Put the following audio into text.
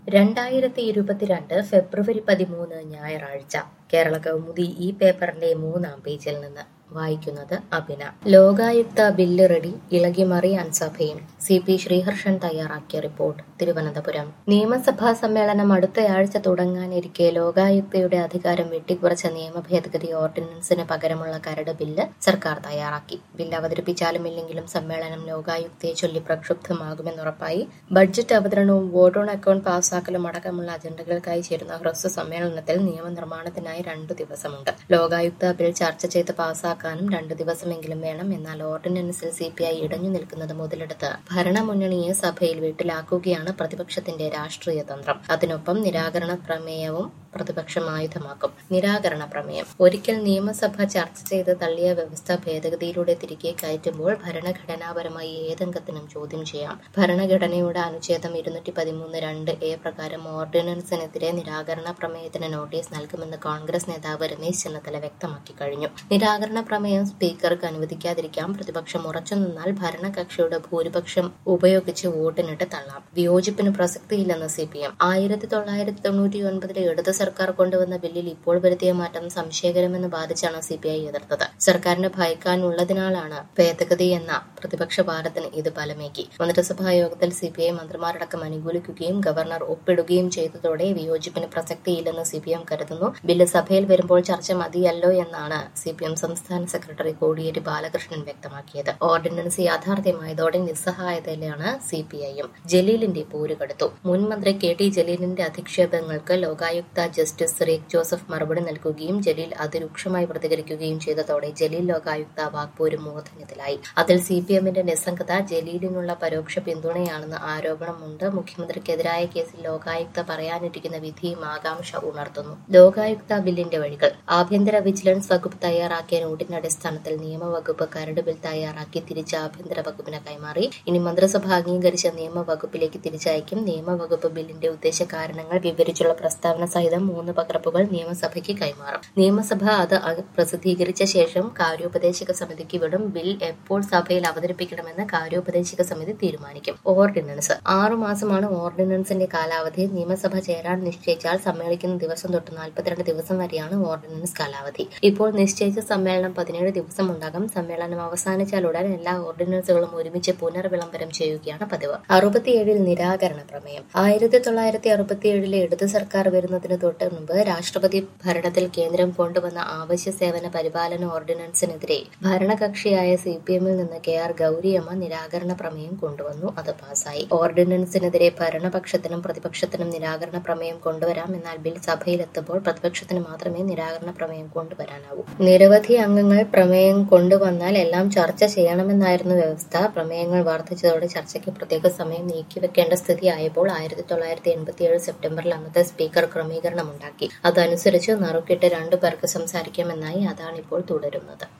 രണ്ടായിരത്തി ഇരുപത്തിരണ്ട് ഫെബ്രുവരി പതിമൂന്ന് ഞായറാഴ്ച കേരള കൗമുദി ഈ പേപ്പറിന്റെ മൂന്നാം പേജിൽ നിന്ന് വായിക്കുന്നത് അഭിന ലോകായുക്ത ബില്ല് റെഡി ഇളകിമറിയാൻ സഭയും സി പി ശ്രീഹർഷൻ തയ്യാറാക്കിയ റിപ്പോർട്ട് തിരുവനന്തപുരം നിയമസഭാ സമ്മേളനം അടുത്തയാഴ്ച തുടങ്ങാനിരിക്കെ ലോകായുക്തയുടെ അധികാരം വെട്ടിക്കുറച്ച നിയമ ഭേദഗതി ഓർഡിനൻസിന് പകരമുള്ള കരട് ബില്ല് സർക്കാർ തയ്യാറാക്കി ബില്ല് അവതരിപ്പിച്ചാലും ഇല്ലെങ്കിലും സമ്മേളനം ലോകായുക്തയെ ചൊല്ലി പ്രക്ഷുബ്ധമാകുമെന്നുറപ്പായി ബഡ്ജറ്റ് അവതരണവും വോട്ട് ഓൺ അക്കൌണ്ട് പാസാക്കലും അടക്കമുള്ള അജണ്ടകൾക്കായി ചേരുന്ന ഹ്രസ്വ സമ്മേളനത്തിൽ നിയമനിർമ്മാണത്തിനായി രണ്ടു ദിവസമുണ്ട് ലോകായുക്ത ബിൽ ചർച്ച ചെയ്ത് പാസാക്കാനും രണ്ടു ദിവസമെങ്കിലും വേണം എന്നാൽ ഓർഡിനൻസിൽ സി പി ഐ ഇടഞ്ഞു നിൽക്കുന്നത് മുതലെടുത്ത് ഭരണമുന്നണിയെ സഭയിൽ വീട്ടിലാക്കുകയാണ് പ്രതിപക്ഷത്തിന്റെ രാഷ്ട്രീയ തന്ത്രം അതിനൊപ്പം നിരാകരണ പ്രമേയവും പ്രതിപക്ഷം ആയുധമാക്കും നിരാകരണ പ്രമേയം ഒരിക്കൽ നിയമസഭ ചർച്ച ചെയ്ത് തള്ളിയ വ്യവസ്ഥ ഭേദഗതിയിലൂടെ തിരികെ കയറ്റുമ്പോൾ ഭരണഘടനാപരമായി ഏതംഗത്തിനും ചോദ്യം ചെയ്യാം ഭരണഘടനയുടെ അനുച്ഛേദം ഇരുന്നൂറ്റി പതിമൂന്ന് രണ്ട് എ പ്രകാരം ഓർഡിനൻസിനെതിരെ നിരാകരണ പ്രമേയത്തിന് നോട്ടീസ് നൽകുമെന്ന് കോൺഗ്രസ് നേതാവ് രമേശ് ചെന്നിത്തല വ്യക്തമാക്കി കഴിഞ്ഞു നിരാകരണ പ്രമേയം സ്പീക്കർക്ക് അനുവദിക്കാതിരിക്കാം പ്രതിപക്ഷം ഉറച്ചു നിന്നാൽ ഭരണകക്ഷിയുടെ ഭൂരിപക്ഷം ഉപയോഗിച്ച് വോട്ടിനിട്ട് തള്ളാം വിയോജിപ്പിന് പ്രസക്തിയില്ലെന്ന് സി പി എം ആയിരത്തി തൊള്ളായിരത്തി തൊണ്ണൂറ്റി ഒൻപതിലെ ഇടത് സർക്കാർ കൊണ്ടുവന്ന ബില്ലിൽ ഇപ്പോൾ വരുത്തിയ മാറ്റം സംശയകരമെന്ന് ബാധിച്ചാണ് സി പി ഐ എതിർത്തത് സർക്കാരിന് ഭയക്കാനുള്ളതിനാലാണ് ഭേദഗതി എന്ന പ്രതിപക്ഷ വാദത്തിന് ഇത് ഫലമേകി മന്ത്രിസഭാ യോഗത്തിൽ സി പി ഐ മന്ത്രിമാരടക്കം അനുകൂലിക്കുകയും ഗവർണർ ഒപ്പിടുകയും ചെയ്തതോടെ വിയോജിപ്പിന് പ്രസക്തിയില്ലെന്ന് സി പി എം കരുതുന്നു ബില്ല് സഭയിൽ വരുമ്പോൾ ചർച്ച മതിയല്ലോ എന്നാണ് സി പി എം സംസ്ഥാന സെക്രട്ടറി കോടിയേരി ബാലകൃഷ്ണൻ വ്യക്തമാക്കിയത് ഓർഡിനൻസ് യാഥാർത്ഥ്യമായതോടെ നിസ്സഹായതയിലാണ് സി പി ഐയും ജലീലിന്റെ പോരുകെടുത്തു മുൻ മന്ത്രി കെ ടി ജലീലിന്റെ അധിക്ഷേപങ്ങൾക്ക് ലോകായുക്ത ജസ്റ്റിസ് സിറീഖ് ജോസഫ് മറുപടി നൽകുകയും ജലീൽ അതിരൂക്ഷമായി പ്രതികരിക്കുകയും ചെയ്തതോടെ ജലീൽ ലോകായുക്ത വാക്പോര് മൂർധന്യത്തിലായി അതിൽ സി പി എമ്മിന്റെ നിസ്സംഗത ജലീലിനുള്ള പരോക്ഷ പിന്തുണയാണെന്ന് ആരോപണമുണ്ട് മുഖ്യമന്ത്രിക്കെതിരായ കേസിൽ ലോകായുക്ത പറയാനിരിക്കുന്ന വിധിയും ആകാംക്ഷ ഉണർത്തുന്നു ലോകായുക്ത ബില്ലിന്റെ വഴികൾ ആഭ്യന്തര വിജിലൻസ് വകുപ്പ് തയ്യാറാക്കിയ നോട്ടിന്റെ അടിസ്ഥാനത്തിൽ നിയമവകുപ്പ് കരട് ബിൽ തയ്യാറാക്കി തിരിച്ച് ആഭ്യന്തര വകുപ്പിന് കൈമാറി ഇനി മന്ത്രിസഭ അംഗീകരിച്ച നിയമവകുപ്പിലേക്ക് തിരിച്ചയക്കും നിയമവകുപ്പ് ബില്ലിന്റെ ഉദ്ദേശ കാരണങ്ങൾ വിവരിച്ചുള്ള പ്രസ്താവന സഹിതം മൂന്ന് പകർപ്പുകൾ നിയമസഭയ്ക്ക് കൈമാറും നിയമസഭ അത് പ്രസിദ്ധീകരിച്ച ശേഷം കാര്യോപദേശക സമിതിക്ക് വിടും ബിൽ എപ്പോൾ സഭയിൽ അവതരിപ്പിക്കണമെന്ന് കാര്യോപദേശക സമിതി തീരുമാനിക്കും ഓർഡിനൻസ് ആറു മാസമാണ് ഓർഡിനൻസിന്റെ കാലാവധി നിയമസഭ ചേരാൻ നിശ്ചയിച്ചാൽ സമ്മേളിക്കുന്ന ദിവസം തൊട്ട് നാൽപ്പത്തിരണ്ട് ദിവസം വരെയാണ് ഓർഡിനൻസ് കാലാവധി ഇപ്പോൾ നിശ്ചയിച്ച സമ്മേളനം പതിനേഴ് ദിവസം ഉണ്ടാകും സമ്മേളനം അവസാനിച്ചാൽ ഉടൻ എല്ലാ ഓർഡിനൻസുകളും ഒരുമിച്ച് പുനർവിളംബരം ചെയ്യുകയാണ് പതിവ് അറുപത്തിയേഴിൽ നിരാകരണ പ്രമേയം ആയിരത്തി തൊള്ളായിരത്തി അറുപത്തിയേഴിലെ ഇടതു സർക്കാർ വരുന്നതിന് തൊട്ട് മുമ്പ് രാഷ്ട്രപതി ഭരണത്തിൽ കേന്ദ്രം കൊണ്ടുവന്ന ആവശ്യ സേവന പരിപാലന ഓർഡിനൻസിനെതിരെ ഭരണകക്ഷിയായ സി പി എമ്മിൽ നിന്ന് കെ ആർ ഗൌരിയമ്മ നിരാകരണ പ്രമേയം കൊണ്ടുവന്നു അത് പാസായി ഓർഡിനൻസിനെതിരെ ഭരണപക്ഷത്തിനും പ്രതിപക്ഷത്തിനും നിരാകരണ പ്രമേയം കൊണ്ടുവരാം എന്നാൽ ബിൽ സഭയിലെത്തുമ്പോൾ പ്രതിപക്ഷത്തിന് മാത്രമേ നിരാകരണ പ്രമേയം കൊണ്ടുവരാനാവൂ നിരവധി അംഗങ്ങൾ പ്രമേയം കൊണ്ടുവന്നാൽ എല്ലാം ചർച്ച ചെയ്യണമെന്നായിരുന്നു വ്യവസ്ഥ പ്രമേയങ്ങൾ വർദ്ധിച്ചതോടെ ചർച്ചയ്ക്ക് പ്രത്യേക സമയം നീക്കിവെക്കേണ്ട സ്ഥിതിയായപ്പോൾ ആയിരത്തി തൊള്ളായിരത്തി എൺപത്തിയേഴ് സെപ്റ്റംബറിൽ അന്നത്തെ സ്പീക്കർ ക്രമീകരണമുണ്ടാക്കി അതനുസരിച്ച് നറുക്കിട്ട് രണ്ടു പേർക്ക് സംസാരിക്കാമെന്നായി അതാണിപ്പോൾ തുടരുന്നത്